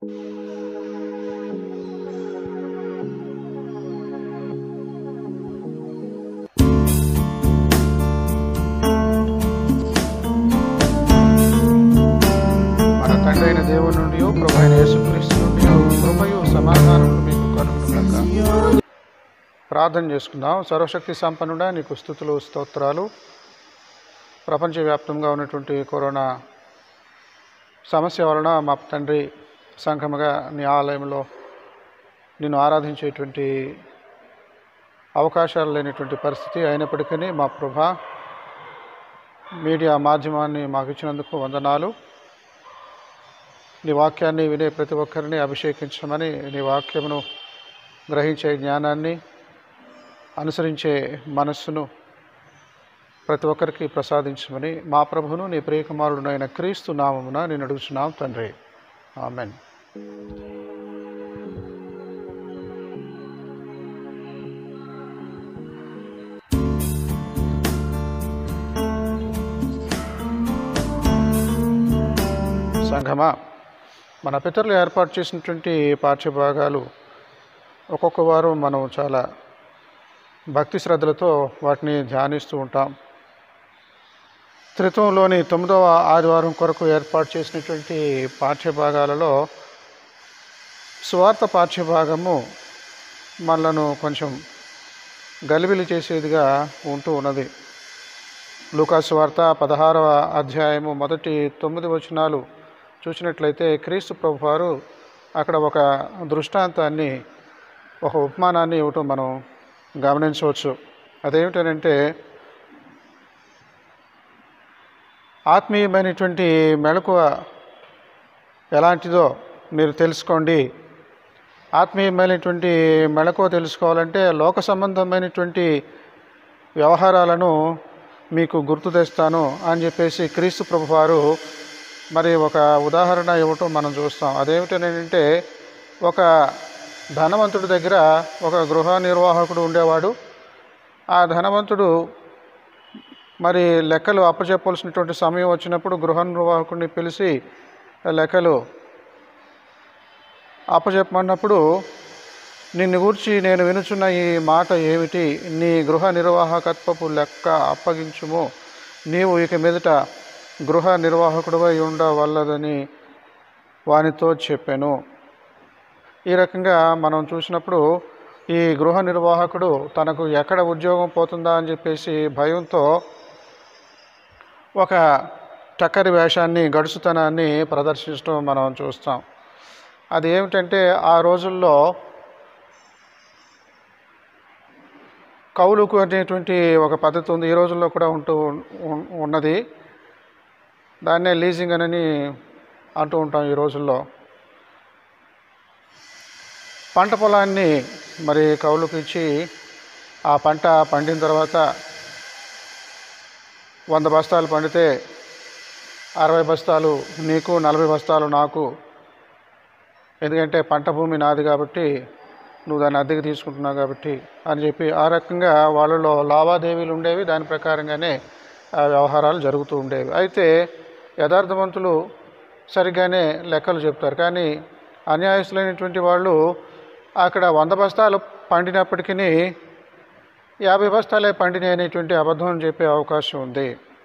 మన తండ్రి అయిన దేవుని నుండి ప్రభు అయిన యేసుక్రీస్తు నుండి కృపయు సమాధానం మీకు కలుగునుగాక ప్రార్థన చేసుకుందాం సర్వశక్తి సంపన్నుడా నీకు స్థుతులు స్తోత్రాలు ప్రపంచవ్యాప్తంగా ఉన్నటువంటి కరోనా సమస్య వలన మా తండ్రి సంఘముగా నీ ఆలయంలో నిన్ను ఆరాధించేటువంటి అవకాశాలు లేనటువంటి పరిస్థితి అయినప్పటికీ మా ప్రభా మీడియా మాధ్యమాన్ని మాకు ఇచ్చినందుకు వందనాలు నీ వాక్యాన్ని వినే ప్రతి ఒక్కరిని అభిషేకించమని నీ వాక్యమును గ్రహించే జ్ఞానాన్ని అనుసరించే మనస్సును ప్రతి ఒక్కరికి ప్రసాదించమని మా ప్రభువును నీ ప్రియకుమారుడునైన క్రీస్తు నామమున నేను అడుగుచున్నాం తండ్రి ఆమెన్ సంఘమా మన పితరులు ఏర్పాటు చేసినటువంటి పాఠ్యభాగాలు ఒక్కొక్క వారం మనం చాలా భక్తి శ్రద్ధలతో వాటిని ధ్యానిస్తూ ఉంటాం త్రిత్వంలోని తొమ్మిదవ ఆదివారం కొరకు ఏర్పాటు చేసినటువంటి పాఠ్యభాగాలలో స్వార్థ పాఠ్యభాగము మనలను కొంచెం గలిబిలి చేసేదిగా ఉంటూ ఉన్నది లూకాసు వార్త పదహారవ అధ్యాయము మొదటి తొమ్మిది వచనాలు చూసినట్లయితే క్రీస్తు ప్రభు వారు అక్కడ ఒక దృష్టాంతాన్ని ఒక ఉపమానాన్ని ఇవ్వటం మనం గమనించవచ్చు అదేమిటనంటే ఆత్మీయమైనటువంటి మెళకువ ఎలాంటిదో మీరు తెలుసుకోండి ఆత్మీయమైనటువంటి మెళకువ తెలుసుకోవాలంటే లోక సంబంధమైనటువంటి వ్యవహారాలను మీకు గుర్తు తెస్తాను అని చెప్పేసి క్రీస్తు ప్రభు వారు మరి ఒక ఉదాహరణ ఇవ్వటం మనం చూస్తాం అదేమిటంటే ఒక ధనవంతుడి దగ్గర ఒక గృహ నిర్వాహకుడు ఉండేవాడు ఆ ధనవంతుడు మరి లెక్కలు అప్పచెప్పవలసినటువంటి సమయం వచ్చినప్పుడు గృహ నిర్వాహకుడిని పిలిచి లెక్కలు అప్పచెప్పమన్నప్పుడు నిన్ను గూర్చి నేను వినుచున్న ఈ మాట ఏమిటి నీ గృహ నిర్వాహకత్వపు లెక్క అప్పగించుము నీవు ఇక మీదట గృహ నిర్వాహకుడివై ఉండవల్లదని వానితో చెప్పాను ఈ రకంగా మనం చూసినప్పుడు ఈ గృహ నిర్వాహకుడు తనకు ఎక్కడ ఉద్యోగం పోతుందా అని చెప్పేసి భయంతో ఒక టక్కరి వేషాన్ని గడుసుతనాన్ని ప్రదర్శించడం మనం చూస్తాం అది ఏమిటంటే ఆ రోజుల్లో కౌలుకు అనేటువంటి ఒక పద్ధతి ఉంది ఈ రోజుల్లో కూడా ఉంటూ ఉన్- ఉన్నది దాన్నే లీజింగ్ అని అంటూ ఉంటాం ఈ రోజుల్లో పంట పొలాన్ని మరి కౌలుకు ఇచ్చి ఆ పంట పండిన తర్వాత వంద బస్తాలు పండితే అరవై బస్తాలు నీకు నలభై బస్తాలు నాకు ఎందుకంటే పంట భూమి నాది కాబట్టి నువ్వు దాన్ని అద్దెకి తీసుకుంటున్నావు కాబట్టి అని చెప్పి ఆ రకంగా వాళ్ళలో లావాదేవీలు ఉండేవి దాని ప్రకారంగానే ఆ వ్యవహారాలు జరుగుతూ ఉండేవి అయితే యథార్థవంతులు సరిగ్గానే లెక్కలు చెప్తారు కానీ అన్యాయస్తులైనటువంటి వాళ్ళు అక్కడ వంద బస్తాలు పండినప్పటికీ యాభై బస్తాలే పండినాయి అనేటువంటి అబద్ధం చెప్పే అవకాశం ఉంది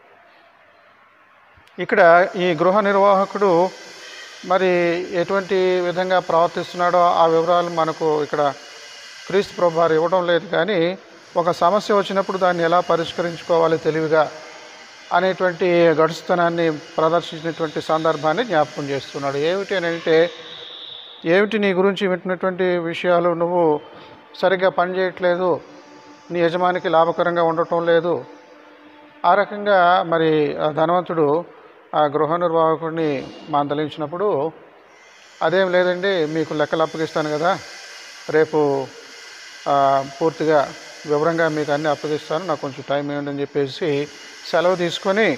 ఇక్కడ ఈ గృహ నిర్వాహకుడు మరి ఎటువంటి విధంగా ప్రవర్తిస్తున్నాడో ఆ వివరాలు మనకు ఇక్కడ క్రీస్తు ప్రభు వారు ఇవ్వడం లేదు కానీ ఒక సమస్య వచ్చినప్పుడు దాన్ని ఎలా పరిష్కరించుకోవాలి తెలివిగా అనేటువంటి గడుస్తుతనాన్ని ప్రదర్శించినటువంటి సందర్భాన్ని జ్ఞాపకం చేస్తున్నాడు ఏమిటి అని అంటే ఏమిటి నీ గురించి వింటున్నటువంటి విషయాలు నువ్వు సరిగ్గా పనిచేయట్లేదు నీ యజమానికి లాభకరంగా ఉండటం లేదు ఆ రకంగా మరి ఆ ధనవంతుడు ఆ గృహ నిర్వాహకుడిని మందలించినప్పుడు అదేం లేదండి మీకు లెక్కలు అప్పగిస్తాను కదా రేపు ఆ, పూర్తిగా వివరంగా మీకు అన్నీ అప్పగిస్తాను నాకు కొంచెం టైం ఇవ్వండి అని చెప్పేసి సెలవు తీసుకొని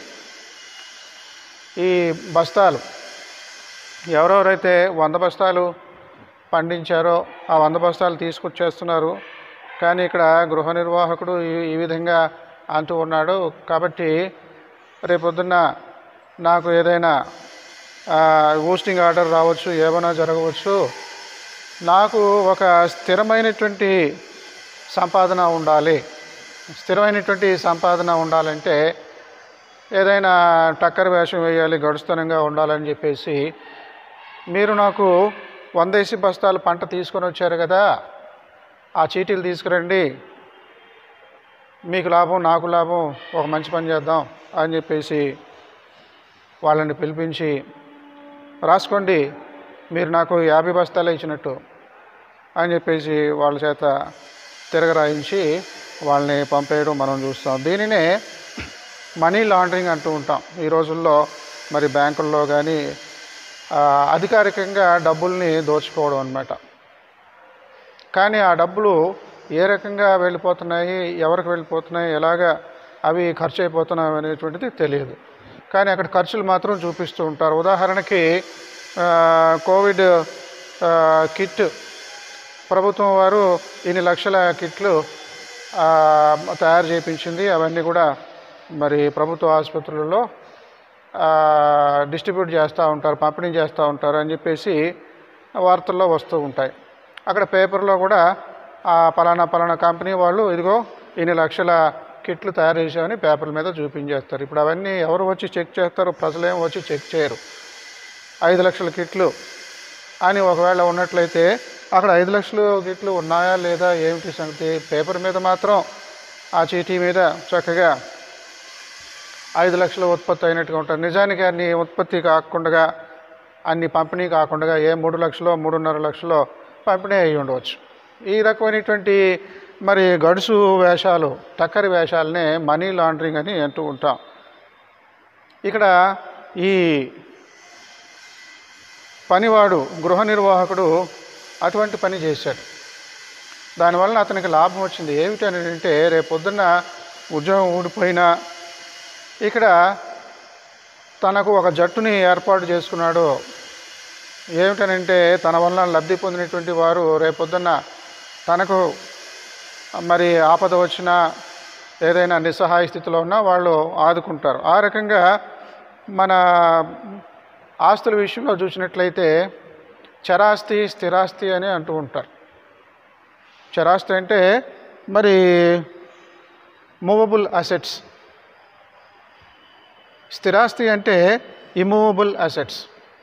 ఈ బస్తాలు ఎవరెవరైతే వంద బస్తాలు పండించారో ఆ వంద బస్తాలు తీసుకొచ్చేస్తున్నారు కానీ ఇక్కడ గృహ నిర్వాహకుడు ఈ ఈ విధంగా అంటూ ఉన్నాడు కాబట్టి రేపొద్దున్న నాకు ఏదైనా హోస్టింగ్ ఆర్డర్ రావచ్చు ఏమైనా జరగవచ్చు నాకు ఒక స్థిరమైనటువంటి సంపాదన ఉండాలి స్థిరమైనటువంటి సంపాదన ఉండాలంటే ఏదైనా టక్కర్ వేషం వేయాలి గడుస్తనంగా ఉండాలని చెప్పేసి మీరు నాకు వందేసి బస్తాలు పంట తీసుకొని వచ్చారు కదా ఆ చీటీలు తీసుకురండి మీకు లాభం నాకు లాభం ఒక మంచి పని చేద్దాం అని చెప్పేసి వాళ్ళని పిలిపించి రాసుకోండి మీరు నాకు యాభై బస్తాలు ఇచ్చినట్టు అని చెప్పేసి వాళ్ళ చేత తిరగరాయించి వాళ్ళని పంపేయడం మనం చూస్తాం దీనినే మనీ లాండరింగ్ అంటూ ఉంటాం ఈ రోజుల్లో మరి బ్యాంకుల్లో కానీ ఆ, అధికారికంగా డబ్బుల్ని దోచుకోవడం అన్నమాట కానీ ఆ డబ్బులు ఏ రకంగా వెళ్ళిపోతున్నాయి ఎవరికి వెళ్ళిపోతున్నాయి ఎలాగ అవి ఖర్చు అయిపోతున్నాయి అనేటువంటిది తెలియదు కానీ అక్కడ ఖర్చులు మాత్రం చూపిస్తూ ఉంటారు ఉదాహరణకి ఆ, కోవిడ్ ఆ, కిట్ ప్రభుత్వం వారు ఇన్ని లక్షల కిట్లు ఆ, తయారు చేయించింది అవన్నీ కూడా మరి ప్రభుత్వ ఆసుపత్రులలో ఆ, డిస్ట్రిబ్యూట్ చేస్తూ ఉంటారు పంపిణీ చేస్తూ ఉంటారు అని చెప్పేసి వార్తల్లో వస్తూ ఉంటాయి అక్కడ పేపర్లో కూడా ఆ పలానా పలానా కంపెనీ వాళ్ళు ఇదిగో ఇన్ని లక్షల కిట్లు తయారు చేసామని పేపర్ల మీద చూపించేస్తారు ఇప్పుడు అవన్నీ ఎవరు వచ్చి చెక్ చేస్తారు ప్రజలేం వచ్చి చెక్ చేయరు ఐదు లక్షల కిట్లు అని ఒకవేళ ఉన్నట్లయితే అక్కడ ఐదు లక్షలు కిట్లు ఉన్నాయా లేదా ఏమిటి సంగతి పేపర్ మీద మాత్రం ఆ చీటీ మీద చక్కగా ఐదు లక్షల ఉత్పత్తి అయినట్టుగా ఉంటుంది నిజానికి అన్ని ఉత్పత్తి కాకుండా అన్ని పంపిణీ కాకుండా ఏ మూడు లక్షలో మూడున్నర లక్షలో పంపిణీ అయి ఉండవచ్చు ఈ రకమైనటువంటి మరి గడుసు వేషాలు టక్కరి వేషాలనే మనీ లాండరింగ్ అని అంటూ ఉంటాం ఇక్కడ ఈ పనివాడు గృహ నిర్వాహకుడు అటువంటి పని చేశాడు దానివల్ల అతనికి లాభం వచ్చింది ఏమిటని అంటే రేపు పొద్దున్న ఉద్యోగం ఊడిపోయినా ఇక్కడ తనకు ఒక జట్టుని ఏర్పాటు చేసుకున్నాడు ఏమిటనంటే తన వలన లబ్ధి పొందినటువంటి వారు రేపొద్దున్న తనకు మరి ఆపద వచ్చినా ఏదైనా నిస్సహాయ స్థితిలో ఉన్నా వాళ్ళు ఆదుకుంటారు ఆ రకంగా మన ఆస్తుల విషయంలో చూసినట్లయితే చరాస్తి స్థిరాస్తి అని అంటూ ఉంటారు చరాస్తి అంటే మరి మూవబుల్ అసెట్స్ స్థిరాస్తి అంటే ఇమూవబుల్ అసెట్స్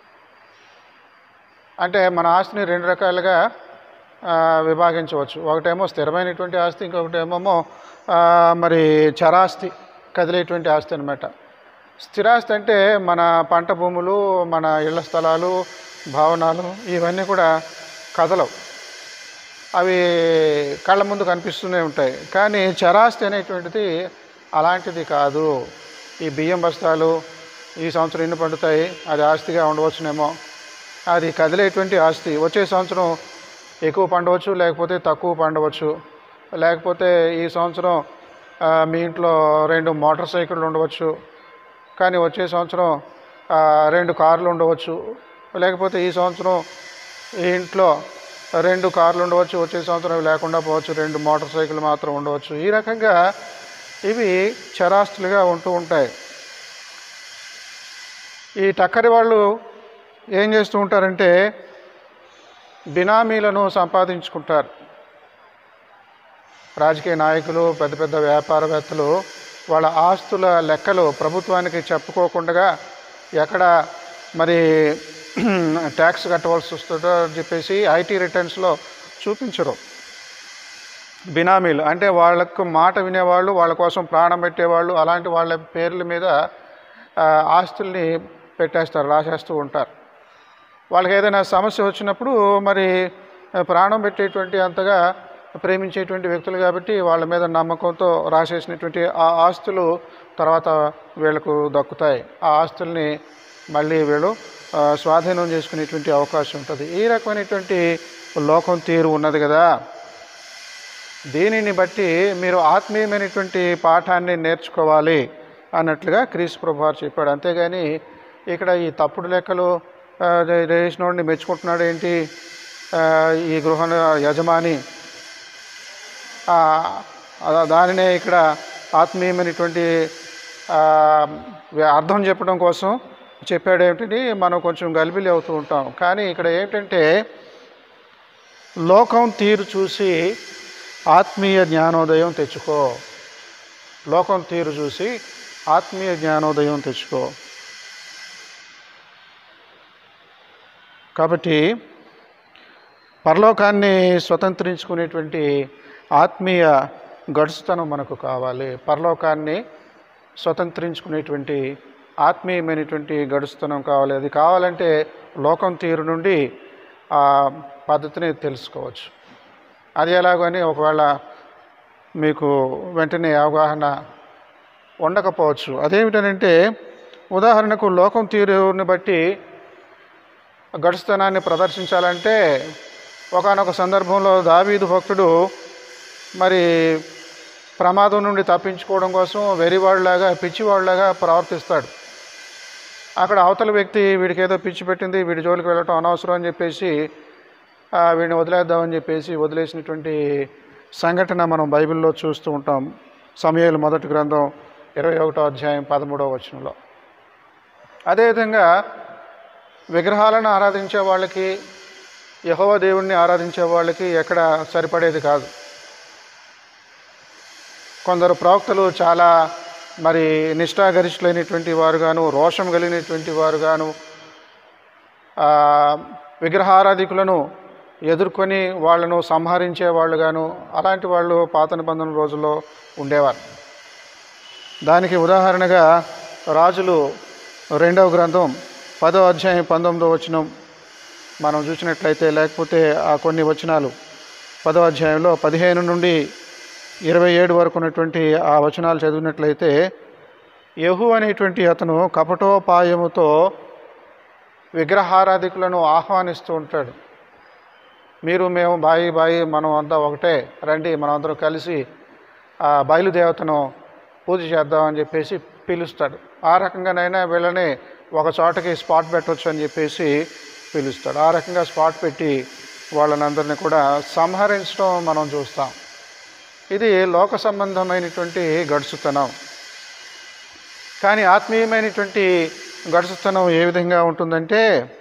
అంటే మన ఆస్తిని రెండు రకాలుగా ఆ, విభాగించవచ్చు ఒకటేమో స్థిరమైనటువంటి ఆస్తి ఇంకొకటేమో ఆ, మరి చరాస్తి కదిలేటువంటి ఆస్తి అనమాట స్థిరాస్తి అంటే మన పంట భూములు మన ఇళ్ల స్థలాలు భవనాలు ఇవన్నీ కూడా కదలవు అవి కళ్ళ ముందు కనిపిస్తూనే ఉంటాయి కానీ చరాస్తి అనేటువంటిది అలాంటిది కాదు ఈ బియ్యం బస్తాలు ఈ సంవత్సరం ఎన్ని పండుతాయి అది ఆస్తిగా ఉండవచ్చునేమో అది కదిలేటువంటి ఆస్తి వచ్చే సంవత్సరం ఎక్కువ పండవచ్చు లేకపోతే తక్కువ పండవచ్చు లేకపోతే ఈ సంవత్సరం ఆ, మీ ఇంట్లో రెండు మోటార్ సైకిళ్ళు ఉండవచ్చు కానీ వచ్చే సంవత్సరం ఆ, రెండు కార్లు ఉండవచ్చు లేకపోతే ఈ సంవత్సరం ఈ ఇంట్లో రెండు కార్లు ఉండవచ్చు వచ్చే సంవత్సరం అవి లేకుండా పోవచ్చు రెండు మోటార్ సైకిల్ మాత్రం ఉండవచ్చు ఈ రకంగా ఇవి చరాస్తులుగా ఉంటూ ఉంటాయి ఈ టక్కరి వాళ్ళు ఏం చేస్తూ ఉంటారంటే బినామీలను సంపాదించుకుంటారు రాజకీయ నాయకులు పెద్ద పెద్ద వ్యాపారవేత్తలు వాళ్ళ ఆస్తుల లెక్కలు ప్రభుత్వానికి చెప్పుకోకుండా ఎక్కడ మరి ట్యాక్స్ కట్టవలసి వస్తుందో అని చెప్పేసి ఐటీ రిటర్న్స్లో చూపించరు బినామీలు అంటే వాళ్ళకు మాట వినేవాళ్ళు వాళ్ళ కోసం ప్రాణం పెట్టేవాళ్ళు అలాంటి వాళ్ళ పేర్ల మీద ఆ, ఆస్తుల్ని పెట్టేస్తారు రాసేస్తూ ఉంటారు వాళ్ళకి ఏదైనా సమస్య వచ్చినప్పుడు మరి ఆ, ప్రాణం పెట్టేటువంటి అంతగా ప్రేమించేటువంటి వ్యక్తులు కాబట్టి వాళ్ళ మీద నమ్మకంతో రాసేసినటువంటి ఆ ఆస్తులు తర్వాత వీళ్ళకు దక్కుతాయి ఆ ఆస్తుల్ని మళ్ళీ వీళ్ళు ఆ, స్వాధీనం చేసుకునేటువంటి అవకాశం ఉంటుంది ఈ రకమైనటువంటి లోకం తీరు ఉన్నది కదా దీనిని బట్టి మీరు ఆత్మీయమైనటువంటి పాఠాన్ని నేర్చుకోవాలి అన్నట్లుగా క్రీస్తు ప్రభు వారు చెప్పాడు అంతేగాని ఇక్కడ ఈ తప్పుడు లెక్కలు ఆ, రే- రేసినోడిని మెచ్చుకుంటున్నాడు ఏంటి ఆ, ఈ గృహ యజమాని ఆ, అలా- దానినే ఇక్కడ ఆత్మీయమైనటువంటి ఆ, వ్య- అర్థం చెప్పడం కోసం చెప్పాడు ఏమిటని మనం కొంచెం గలిబిలి అవుతూ ఉంటాం కానీ ఇక్కడ ఏంటంటే లోకం తీరు చూసి ఆత్మీయ జ్ఞానోదయం తెచ్చుకో లోకం తీరు చూసి ఆత్మీయ జ్ఞానోదయం తెచ్చుకో కాబట్టి పరలోకాన్ని స్వతంత్రించుకునేటువంటి ఆత్మీయ గడుసుతనం మనకు కావాలి పరలోకాన్ని స్వతంత్రించుకునేటువంటి ఆత్మీయమైనటువంటి గడుసుతనం కావాలి అది కావాలంటే లోకం తీరు నుండి ఆ పద్ధతిని తెలుసుకోవచ్చు అది ఎలాగని ఒకవేళ మీకు వెంటనే అవగాహన ఉండకపోవచ్చు అదేమిటనంటే ఉదాహరణకు లోకం తీరుని బట్టి గడుస్తనాన్ని ప్రదర్శించాలంటే ఒకానొక సందర్భంలో దావీదు భక్తుడు మరి ప్రమాదం నుండి తప్పించుకోవడం కోసం వెరివాళ్ళలాగా పిచ్చివాళ్ళలాగా ప్రవర్తిస్తాడు అక్కడ అవతల వ్యక్తి వీడికి ఏదో పిచ్చి పెట్టింది వీడి జోలికి వెళ్ళటం అనవసరం అని చెప్పేసి ఆ, వీడిని వదిలేద్దామని చెప్పేసి వదిలేసినటువంటి సంఘటన మనం బైబిల్లో చూస్తూ ఉంటాం సమయాలు మొదటి గ్రంథం ఇరవై ఒకటో అధ్యాయం పదమూడవ వచనంలో అదేవిధంగా విగ్రహాలను ఆరాధించే వాళ్ళకి యహోవ దేవుణ్ణి ఆరాధించే వాళ్ళకి ఎక్కడ సరిపడేది కాదు కొందరు ప్రవక్తలు చాలా మరి నిష్ఠాగరిష్ఠులైనటువంటి వారుగాను రోషం కలిగినటువంటి వారుగాను ఆ, విగ్రహారాధికులను ఎదుర్కొని వాళ్ళను సంహరించే వాళ్ళుగాను అలాంటి వాళ్ళు పాత నిబంధన రోజుల్లో ఉండేవారు దానికి ఉదాహరణగా రాజులు రెండవ గ్రంథం పదో అధ్యాయం పంతొమ్మిదో వచనం మనం చూసినట్లయితే లేకపోతే ఆ కొన్ని వచనాలు పదో అధ్యాయంలో పదిహేను నుండి ఇరవై ఏడు వరకు ఉన్నటువంటి ఆ వచనాలు చదివినట్లయితే యహు అనేటువంటి అతను కపటోపాయముతో విగ్రహారాధికులను ఆహ్వానిస్తూ ఉంటాడు మీరు మేము బాయి బాయి మనం అంతా ఒకటే రండి మనం అందరం కలిసి ఆ బయలుదేవతను పూజ చేద్దామని చెప్పేసి పిలుస్తాడు ఆ రకంగానైనా వీళ్ళని ఒక చోటకి స్పాట్ పెట్టవచ్చు అని చెప్పేసి పిలుస్తాడు ఆ రకంగా స్పాట్ పెట్టి వాళ్ళని అందరినీ కూడా సంహరించడం మనం చూస్తాం ఇది లోక సంబంధమైనటువంటి గడుసుతనం కానీ ఆత్మీయమైనటువంటి గడుసుతనం ఏ విధంగా ఉంటుందంటే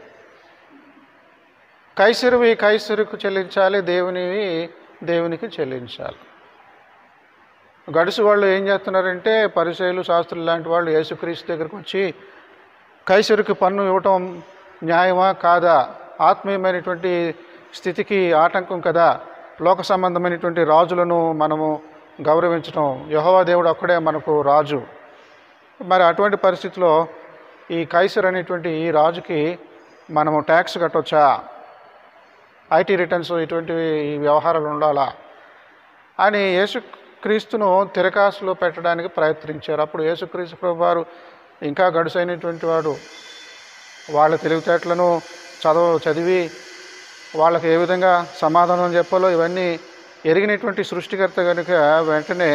కైసరువి కైసరుకు చెల్లించాలి దేవునివి దేవునికి చెల్లించాలి గడుసు వాళ్ళు ఏం చేస్తున్నారంటే పరిచయలు శాస్త్రులు లాంటి వాళ్ళు యేసుక్రీస్తు దగ్గరికి వచ్చి కైసరుకి పన్ను ఇవ్వటం న్యాయమా కాదా ఆత్మీయమైనటువంటి స్థితికి ఆటంకం కదా లోక సంబంధమైనటువంటి రాజులను మనము గౌరవించడం యహోవా దేవుడు ఒక్కడే మనకు రాజు మరి అటువంటి పరిస్థితిలో ఈ కైసర్ అనేటువంటి ఈ రాజుకి మనము ట్యాక్స్ కట్టొచ్చా ఐటీ రిటర్న్స్ ఇటువంటివి ఈ వ్యవహారాలు ఉండాలా అని యేసుక్రీస్తును తిరకాసులో పెట్టడానికి ప్రయత్నించారు అప్పుడు యేసుక్రీస్తు ప్రభు వారు ఇంకా గడుసైనటువంటి వాడు వాళ్ళ తెలివితేటలను చదవ చదివి వాళ్ళకి ఏ విధంగా సమాధానం చెప్పాలో ఇవన్నీ ఎరిగినటువంటి సృష్టికర్త కనుక వెంటనే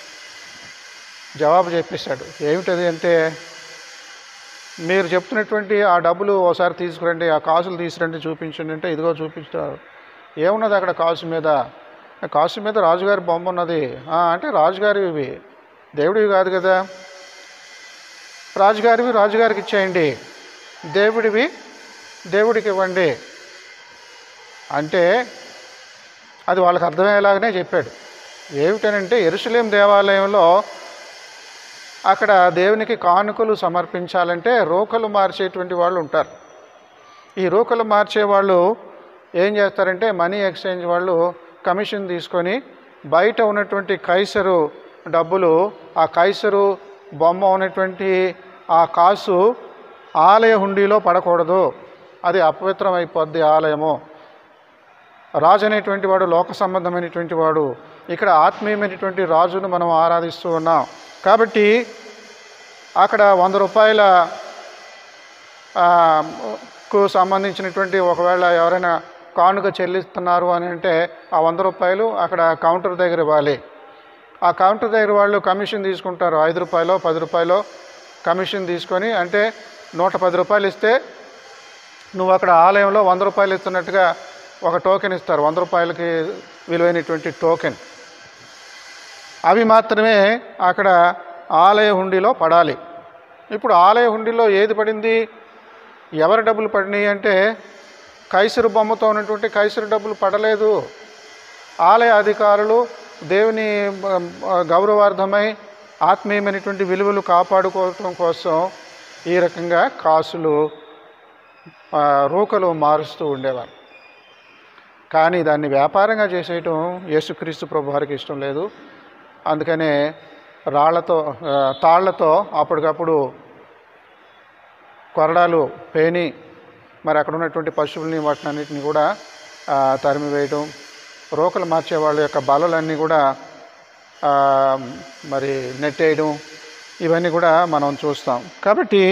జవాబు చెప్పేశాడు ఏమిటది అంటే మీరు చెప్తున్నటువంటి ఆ డబ్బులు ఒకసారి తీసుకురండి ఆ కాసులు తీసుకురండి చూపించండి అంటే ఇదిగో చూపించారు ఏమున్నది అక్కడ కాసు మీద ఆ కాసు మీద రాజుగారి బొమ్మ ఉన్నది "ఆ, అంటే రాజుగారివి ఇవి దేవుడివి కాదు కదా రాజుగారివి రాజుగారికి ఇచ్చేయండి దేవుడివి దేవుడికి ఇవ్వండి అంటే అది వాళ్ళకి అర్థమయ్యేలాగానే చెప్పాడు ఏమిటనంటే ఎరుసలేం దేవాలయంలో అక్కడ దేవునికి కానుకలు సమర్పించాలంటే రోకలు మార్చేటువంటి వాళ్ళు ఉంటారు ఈ రోకలు మార్చే వాళ్ళు ఏం చేస్తారంటే మనీ ఎక్స్చేంజ్ వాళ్ళు కమిషన్ తీసుకొని బయట ఉన్నటువంటి కైసరు డబ్బులు ఆ కైసరు బొమ్మ ఉన్నటువంటి ఆ కాసు ఆలయ హుండీలో పడకూడదు అది అపవిత్రం అయిపోద్ది ఆలయము రాజు అనేటువంటి వాడు లోక సంబంధమైనటువంటి వాడు ఇక్కడ ఆత్మీయమైనటువంటి రాజును మనం ఆరాధిస్తూ ఉన్నాం కాబట్టి అక్కడ వంద రూపాయల ఆ, కు సంబంధించినటువంటి ఒకవేళ ఎవరైనా కానుక చెల్లిస్తున్నారు అని అంటే ఆ వంద రూపాయలు అక్కడ కౌంటర్ దగ్గర ఇవ్వాలి ఆ కౌంటర్ దగ్గర వాళ్ళు కమిషన్ తీసుకుంటారు ఐదు రూపాయలు పది రూపాయలు కమిషన్ తీసుకొని అంటే నూట పది రూపాయలు ఇస్తే నువ్వు అక్కడ ఆలయంలో వంద రూపాయలు ఇస్తున్నట్టుగా ఒక టోకెన్ ఇస్తారు వంద రూపాయలకి విలువైనటువంటి టోకెన్ అవి మాత్రమే అక్కడ ఆలయ హుండీలో పడాలి ఇప్పుడు ఆలయ హుండీలో ఏది పడింది ఎవరి డబ్బులు పడినాయి అంటే కైసరు బొమ్మతో ఉన్నటువంటి కైసరు డబ్బులు పడలేదు ఆలయ అధికారులు దేవుని ఆ, గౌరవార్థమై ఆత్మీయమైనటువంటి విలువలు కాపాడుకోవటం కోసం ఈ రకంగా కాసులు ఆ, రూకలు మారుస్తూ ఉండేవారు కానీ దాన్ని వ్యాపారంగా చేసేయటం యేసుక్రీస్తు ప్రభు వారికి ఇష్టం లేదు అందుకనే రాళ్లతో ఆ, తాళ్లతో అప్పటికప్పుడు కొరడాలు పేని మరి అక్కడ ఉన్నటువంటి పశువుల్ని వాటిని అన్నిటిని కూడా ఆ, తరిమివేయటం రోకలు మార్చే వాళ్ళ యొక్క బలలన్నీ కూడా ఆ, మరి నెట్టేయడం ఇవన్నీ కూడా మనం చూస్తాం కాబట్టి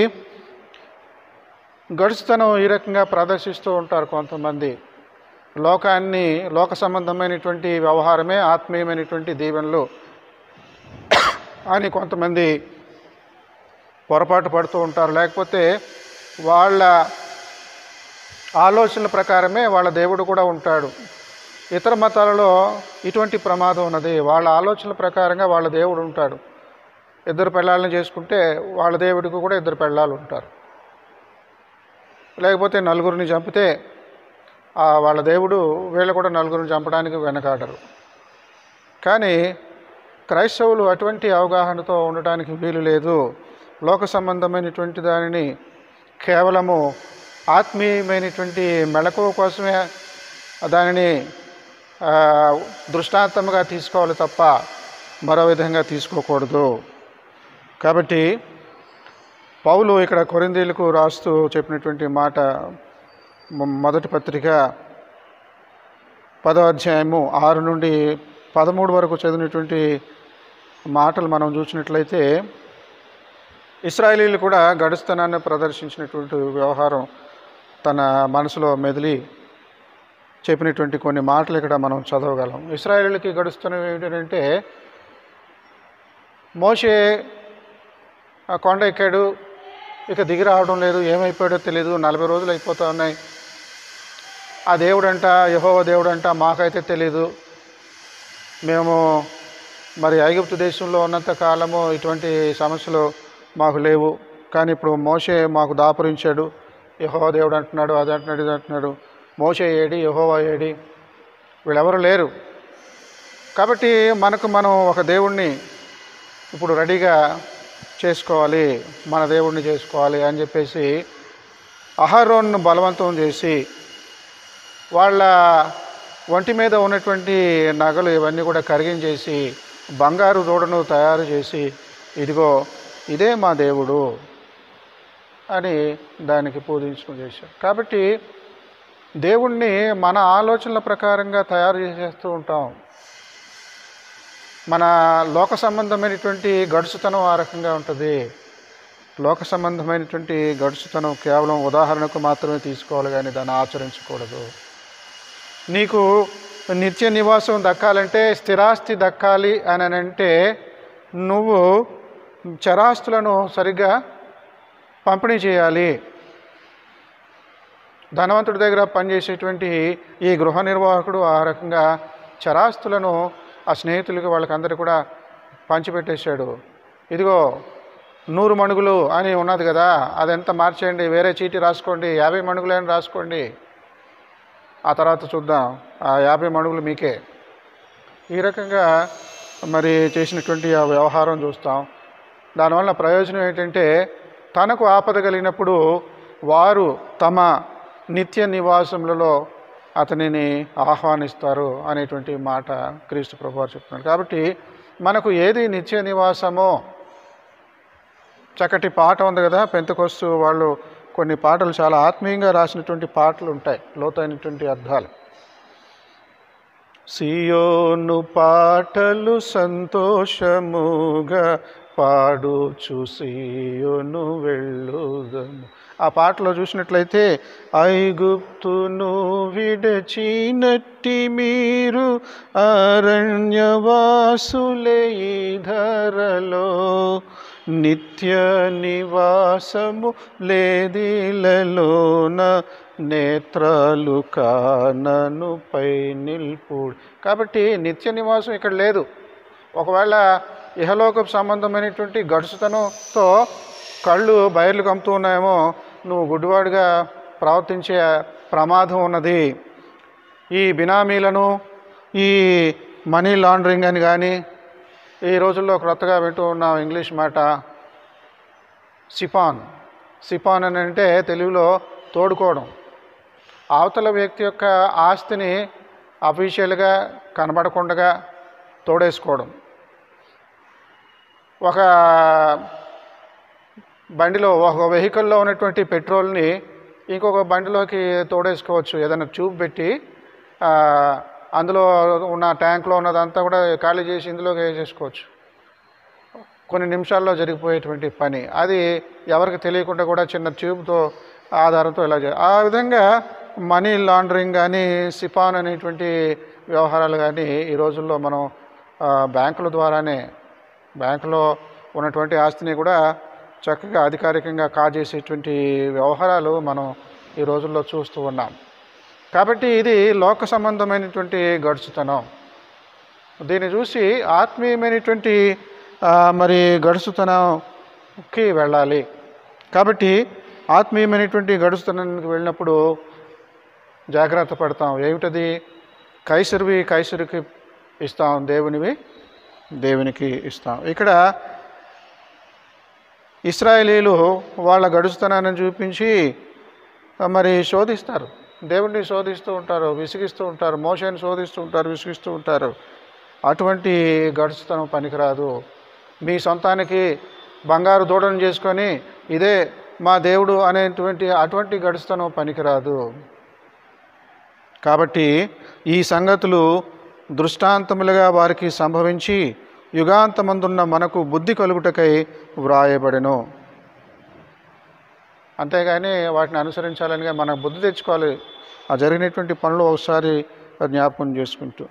గడుచుతనం ఈ రకంగా ప్రదర్శిస్తూ ఉంటారు కొంతమంది లోకాన్ని లోక సంబంధమైనటువంటి వ్యవహారమే ఆత్మీయమైనటువంటి దీవెనలు అని కొంతమంది పొరపాటు పడుతూ ఉంటారు లేకపోతే వాళ్ళ ఆలోచనల ప్రకారమే వాళ్ళ దేవుడు కూడా ఉంటాడు ఇతర మతాలలో ఇటువంటి ప్రమాదం ఉన్నది వాళ్ళ ఆలోచనల ప్రకారంగా వాళ్ళ దేవుడు ఉంటాడు ఇద్దరు పెళ్ళాలను చేసుకుంటే వాళ్ళ దేవుడికి కూడా ఇద్దరు పెళ్ళాలు ఉంటారు లేకపోతే నలుగురిని చంపితే ఆ వాళ్ళ దేవుడు వీళ్ళు కూడా నలుగురిని చంపడానికి వెనకాడరు కానీ క్రైస్తవులు అటువంటి అవగాహనతో ఉండటానికి వీలు లేదు లోక సంబంధమైనటువంటి దానిని కేవలము ఆత్మీయమైనటువంటి మెళకువ కోసమే దానిని ఆ, దృష్టాంతంగా తీసుకోవాలి తప్ప మరో విధంగా తీసుకోకూడదు కాబట్టి పౌలు ఇక్కడ కొరిందీలకు రాస్తూ చెప్పినటువంటి మాట మొ- మొదటి పత్రిక పదో అధ్యాయము ఆరు నుండి పదమూడు వరకు చదివినటువంటి మాటలు మనం చూసినట్లయితే ఇస్రాయేలీలు కూడా గడుస్తనాన్ని ప్రదర్శించినటువంటి వ్యవహారం తన మనసులో మెదిలి చెప్పినటువంటి కొన్ని మాటలు ఇక్కడ మనం చదవగలం ఇస్రాయేలీలకి గడుస్తున్నవి ఏంటంటే మోషే ఆ కొండ ఎక్కాడు ఇక దిగి రావడం లేదు ఏమైపోయాడో తెలియదు నలభై రోజులు అయిపోతా ఉన్నాయి ఆ దేవుడంట యహోవ దేవుడంట మాకైతే తెలీదు మేము మరి ఐగుప్తు దేశంలో ఉన్నంత కాలము ఇటువంటి సమస్యలు మాకు లేవు కానీ ఇప్పుడు మోషే మాకు దాపురించాడు యహోవ దేవుడు అంటున్నాడు అది అంటున్నాడు ఇది అంటున్నాడు మోషే ఏడి యహోవా ఏడి వీళ్ళెవరు లేరు కాబట్టి మనకు మనం ఒక దేవుణ్ణి ఇప్పుడు రెడీగా చేసుకోవాలి మన దేవుణ్ణి చేసుకోవాలి అని చెప్పేసి అహరోన్ను బలవంతం చేసి వాళ్ళ ఒంటి మీద ఉన్నటువంటి నగలు ఇవన్నీ కూడా కరిగించేసి బంగారు దూడను తయారు చేసి ఇదిగో ఇదే మా దేవుడు అని దానికి పూజించడం చేశారు కాబట్టి దేవుణ్ణి మన ఆలోచనల ప్రకారంగా తయారు చేసేస్తూ ఉంటాం మన లోక సంబంధమైనటువంటి గడుసుతనం ఆ రకంగా ఉంటుంది లోక సంబంధమైనటువంటి గడుసుతనం కేవలం ఉదాహరణకు మాత్రమే తీసుకోవాలి కానీ దాన్ని ఆచరించకూడదు నీకు నిత్య నివాసం దక్కాలంటే స్థిరాస్తి దక్కాలి అని అని అంటే నువ్వు చరాస్తులను సరిగ్గా పంపిణీ చేయాలి ధనవంతుడి దగ్గర పనిచేసేటువంటి ఈ గృహ నిర్వాహకుడు ఆ రకంగా చరాస్తులను ఆ స్నేహితులకి వాళ్ళకందరూ కూడా పంచిపెట్టేశాడు ఇదిగో నూరు మణుగులు అని ఉన్నది కదా అదెంత మార్చేయండి వేరే చీటీ రాసుకోండి యాభై మణుగులు అని రాసుకోండి ఆ తర్వాత చూద్దాం ఆ యాభై మణుగులు మీకే ఈ రకంగా మరి చేసినటువంటి ఆ వ్యవహారం చూస్తాం దానివల్ల ప్రయోజనం ఏంటంటే తనకు ఆపద కలిగినప్పుడు వారు తమ నిత్య నివాసములలో అతనిని ఆహ్వానిస్తారు అనేటువంటి మాట క్రీస్తు ప్రభు వారు చెప్తున్నారు కాబట్టి మనకు ఏది నిత్య నివాసమో చక్కటి పాట ఉంది కదా పెంతకొస్తు వాళ్ళు కొన్ని పాటలు చాలా ఆత్మీయంగా రాసినటువంటి పాటలు ఉంటాయి లోతైనటువంటి అర్థాలు సియోను పాటలు సంతోషముగా పాడుచు సియోను వెళ్ళుదము ఆ పాటలో చూసినట్లయితే ఐగుప్తును విడచినట్టి మీరు అరణ్యవాసులే ఈ ధరలో నిత్య నివాసము లేదిలలోన నేత్రాలు కానను పై నిల్పుడు కాబట్టి నిత్య నివాసం ఇక్కడ లేదు ఒకవేళ ఇహలోక సంబంధమైనటువంటి గడుసుతనంతో కళ్ళు బయర్లు కమ్ముతూ ఉన్నాయేమో నువ్వు గుడ్డివాడిగా ప్రవర్తించే ప్రమాదం ఉన్నది ఈ బినామీలను ఈ మనీ లాండరింగ్ అని కానీ ఈ రోజుల్లో క్రొత్తగా వింటూ ఉన్నాం ఇంగ్లీష్ మాట సిపాన్ సిపాన్ అని అంటే తెలుగులో తోడుకోవడం అవతల వ్యక్తి యొక్క ఆస్తిని అఫీషియల్గా కనబడకుండా తోడేసుకోవడం ఒక బండిలో ఒక వెహికల్లో ఉన్నటువంటి పెట్రోల్ని ఇంకొక బండిలోకి తోడేసుకోవచ్చు ఏదైనా ట్యూబ్ పెట్టి ఆ, అందులో ఉన్న ట్యాంక్లో ఉన్నదంతా కూడా ఖాళీ చేసి ఇందులోకి వేసేసుకోవచ్చు కొన్ని నిమిషాల్లో జరిగిపోయేటువంటి పని అది ఎవరికి తెలియకుండా కూడా చిన్న ట్యూబ్తో ఆధారంతో ఇలా చే ఆ విధంగా మనీ లాండరింగ్ కానీ సిపాన్ అనేటువంటి వ్యవహారాలు కానీ ఈ రోజుల్లో మనం ఆ, బ్యాంకుల ద్వారానే బ్యాంకులో ఉన్నటువంటి ఆస్తిని కూడా చక్కగా అధికారికంగా కాజేసేటువంటి వ్యవహారాలు మనం ఈ రోజుల్లో చూస్తూ ఉన్నాం కాబట్టి ఇది లోక సంబంధమైనటువంటి గడుచుతనం దీన్ని చూసి ఆత్మీయమైనటువంటి ఆ, మరి గడుసుతనంకి వెళ్ళాలి కాబట్టి ఆత్మీయమైనటువంటి గడుసుతనానికి వెళ్ళినప్పుడు జాగ్రత్త పడతాం ఏమిటది కైసరివి కైసరికి ఇస్తాం దేవునివి దేవునికి ఇస్తాం ఇక్కడ ఇస్రాయేలీలు వాళ్ళ గడుస్తుతనాన్ని చూపించి ఆ, మరి శోధిస్తారు దేవుణ్ణి శోధిస్తూ ఉంటారు విసిగిస్తూ ఉంటారు మోషని శోధిస్తూ ఉంటారు విసిగిస్తూ ఉంటారు అటువంటి గడుస్తుతనం పనికిరాదు మీ సొంతానికి బంగారు దూడను చేసుకొని ఇదే మా దేవుడు అనేటువంటి అటువంటి గడుస్తుతనం పనికిరాదు కాబట్టి ఈ సంగతులు దృష్టాంతములుగా వారికి సంభవించి యుగాంతమందున్న మనకు బుద్ధి కలుగుటకై వ్రాయబడెను అంతేగాని వాటిని అనుసరించాలని మనం బుద్ధి తెచ్చుకోవాలి ఆ జరిగినటువంటి పనులు ఒకసారి జ్ఞాపకం చేసుకుంటూ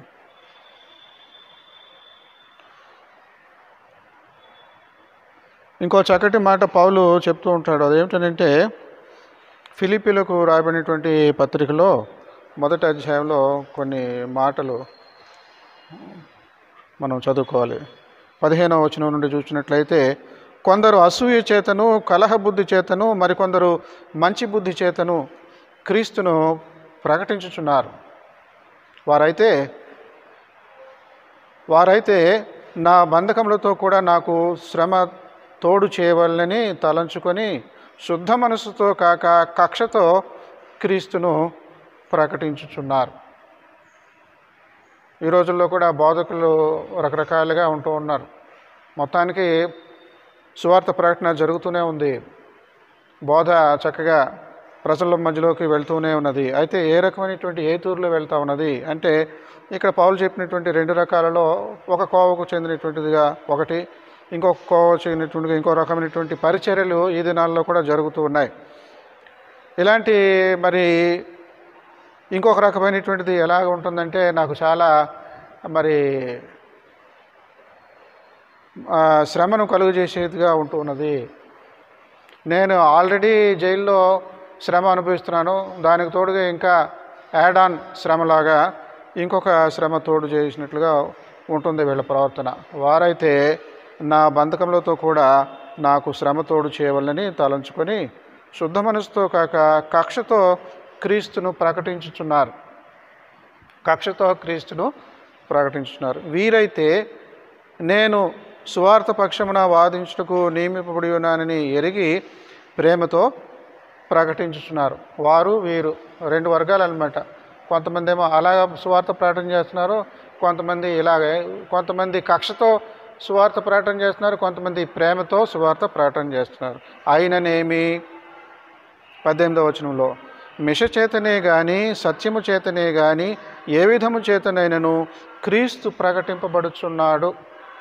ఇంకో చక్కటి మాట పౌలు చెప్తూ ఉంటాడు అదేమిటంటే ఫిలిపీలకు రాయబడినటువంటి పత్రికలో మొదటి అధ్యాయంలో కొన్ని మాటలు మనం చదువుకోవాలి పదిహేనవ వచనం నుండి చూసినట్లయితే కొందరు అసూయ చేతను కలహ బుద్ధి చేతను మరికొందరు మంచి బుద్ధి చేతను క్రీస్తును ప్రకటించుచున్నారు వారైతే వారైతే నా బంధకములతో కూడా నాకు శ్రమ తోడు చేయవలనని తలంచుకొని శుద్ధ మనసుతో కాక కక్షతో క్రీస్తును ప్రకటించుచున్నారు ఈ రోజుల్లో కూడా బోధకులు రకరకాలుగా ఉంటూ ఉన్నారు మొత్తానికి సువార్త ప్రకటన జరుగుతూనే ఉంది బోధ చక్కగా ప్రజల మధ్యలోకి వెళ్తూనే ఉన్నది అయితే ఏ రకమైనటువంటి ఏ తూరులో వెళ్తూ ఉన్నది అంటే ఇక్కడ పౌలు చెప్పినటువంటి రెండు రకాలలో ఒక కోవకు చెందినటువంటిదిగా ఒకటి ఇంకొక కోవకు చెందినటువంటిగా ఇంకో రకమైనటువంటి పరిచర్యలు ఈ దినాల్లో కూడా జరుగుతూ ఉన్నాయి ఇలాంటి మరి ఇంకొక రకమైనటువంటిది ఎలాగ ఉంటుందంటే నాకు చాలా మరి ఆ, శ్రమను కలుగజేసేదిగా ఉంటూ ఉన్నది నేను ఆల్రెడీ జైల్లో శ్రమ అనుభవిస్తున్నాను దానికి తోడుగా ఇంకా యాడ్ ఆన్ శ్రమలాగా ఇంకొక శ్రమ తోడు చేసినట్లుగా ఉంటుంది వీళ్ళ ప్రవర్తన వారైతే నా బంధకములతో కూడా నాకు శ్రమ తోడు చేయవలని తలంచుకొని శుద్ధ మనసుతో కాక కక్షతో క్రీస్తును ప్రకటించుచున్నారు కక్షతో క్రీస్తును ప్రకటించుతున్నారు వీరైతే నేను సువార్త పక్షమున వాదించుటకు నియమింపబడి ఉన్నానని ఎరిగి ప్రేమతో ప్రకటించుతున్నారు వారు వీరు రెండు వర్గాలు అనమాట కొంతమంది ఏమో అలాగ సువార్త ప్రకటన చేస్తున్నారు కొంతమంది ఇలాగే కొంతమంది కక్షతో సువార్త ప్రకటన చేస్తున్నారు కొంతమంది ప్రేమతో సువార్త ప్రకటన చేస్తున్నారు అయిననేమి పద్దెనిమిదవ వచనంలో మిష చేతనే గాని సత్యము చేతనే గాని ఏ విధము చేతనైనను క్రీస్తు ప్రకటింపబడుచున్నాడు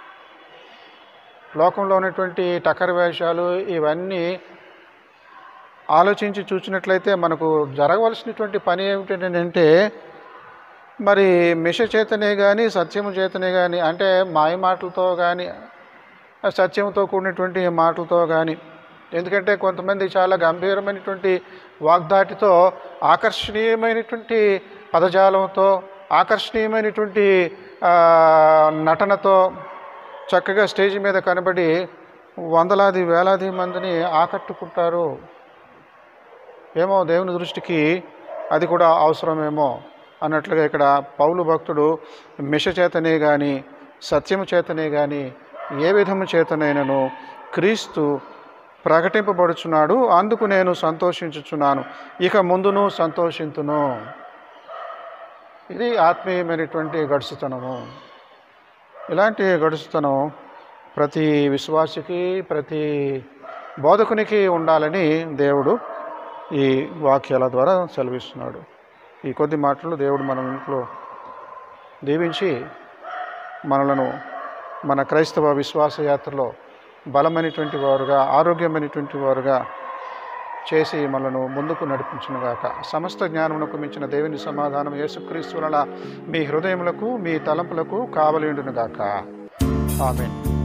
లోకంలో ఉన్నటువంటి టకర వేషాలు ఇవన్నీ ఆలోచించి చూసినట్లయితే మనకు జరగవలసినటువంటి పని ఏమిటంటే మరి మిష చేతనే కానీ సత్యము చేతనే కానీ అంటే మాయ మాటలతో కానీ సత్యంతో కూడినటువంటి మాటలతో కానీ ఎందుకంటే కొంతమంది చాలా గంభీరమైనటువంటి వాగ్దాటితో ఆకర్షణీయమైనటువంటి పదజాలంతో ఆకర్షణీయమైనటువంటి ఆ, నటనతో చక్కగా స్టేజ్ మీద కనబడి వందలాది వేలాది మందిని ఆకట్టుకుంటారు ఏమో దేవుని దృష్టికి అది కూడా అవసరమేమో అన్నట్లుగా ఇక్కడ పౌలు భక్తుడు మిష చేతనే కానీ సత్యము చేతనే కానీ ఏ విధము చేతనైనను క్రీస్తు ప్రకటింపబడుచున్నాడు అందుకు నేను సంతోషించుచున్నాను ఇక ముందును సంతోషింతును ఇది ఆత్మీయమైనటువంటి గడుసుతనము ఇలాంటి గడుసుతనం ప్రతి విశ్వాసికి ప్రతి బోధకునికి ఉండాలని దేవుడు ఈ వాక్యాల ద్వారా సెలవిస్తున్నాడు ఈ కొద్ది మాటలు దేవుడు మన ఇంట్లో దీవించి మనలను మన క్రైస్తవ విశ్వాస యాత్రలో బలమైనటువంటి వారుగా ఆరోగ్యమైనటువంటి వారుగా చేసి మనను ముందుకు నడిపించునుగాక సమస్త జ్ఞానమునకు మించిన దేవుని సమాధానం యేసుక్రీస్తు వలన మీ హృదయములకు మీ తలంపులకు కావలిండునుగాక ఆమెన్